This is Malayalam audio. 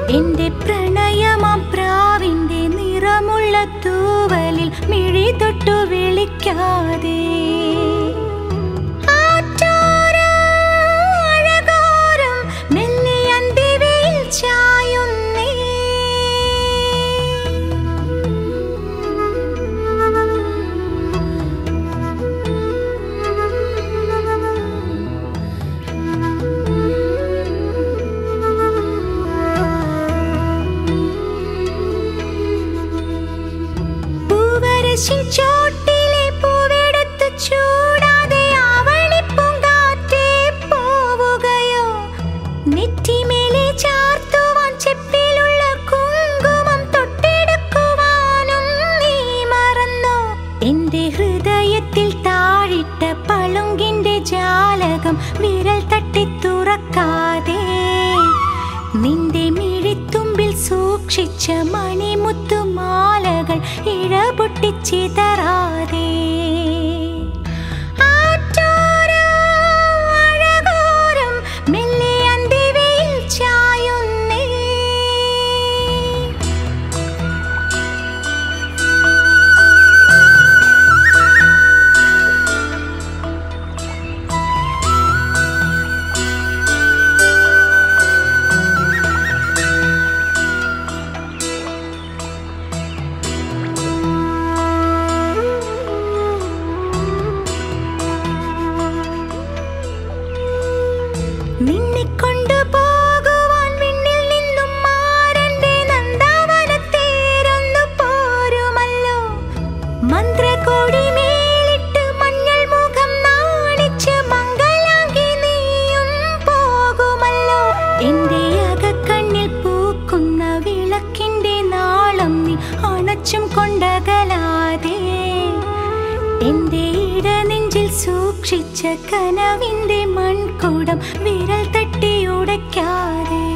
എന്റെ പ്രണയമാം പ്രാവിന്റെ നിറമുള്ള തൂവലിൽ മിഴി തൊട്ടു വിളിക്കാതെ ആറ്റാരം അഴകോരം മെല്ലെ അന്തിവയിൽ ചായുന്നേ പൂവരശിൻ ചോട്ടിലെ പൂവെടുത്ത് ചൂടാതെ ആവണിപ്പൂങ്കാറ്റേ പോവുകയോ നെറ്റിമേലെ ചാർത്തുവാൻ ചെപ്പിലുള്ള കുങ്കുമം തൊട്ടെടുക്കുവാനും നീ മറന്നോ എന്റെ ഹൃദയത്തിൽ താഴിട്ട പളുങ്കിന്റെ ജാലകം വിരൽ തട്ടി തുറക്കാതെ നിന്റെ മിഴിത്തുമ്പിൽ സൂക്ഷിച്ച മണിമുത്തുമാലകൾ ഇഴപൊട്ടിച്ചിതറാതെ ആറ്റോരം അഴകോരം മെല്ലെ അന്തിവയിൽ ചായുന്നേ നിന്നെ കൊണ്ടുപോകുവാൻ വിണ്ണിൽ നിന്നും മാരന്റെ നന്ദാവനത്തേരൊന്നു പോരുമല്ലോ മന്ത്രകോടി മേലിട്ട് മഞ്ഞൾ മുഖം നാണിച്ച് മംഗലാങ്കി നീയും പോകുമല്ലോ എന്റെ അകക്കണ്ണിൽ പൂക്കുന്ന വിളക്കിന്റെ നാളം നീ അണച്ചും കൊണ്ടകലാതെ എന്റെ ഇടനെഞ്ചിൽ സൂക്ഷിച്ച കനവിന്റെ മൺകുടം വിരൽ തട്ടി ഉടയ്ക്കാതെ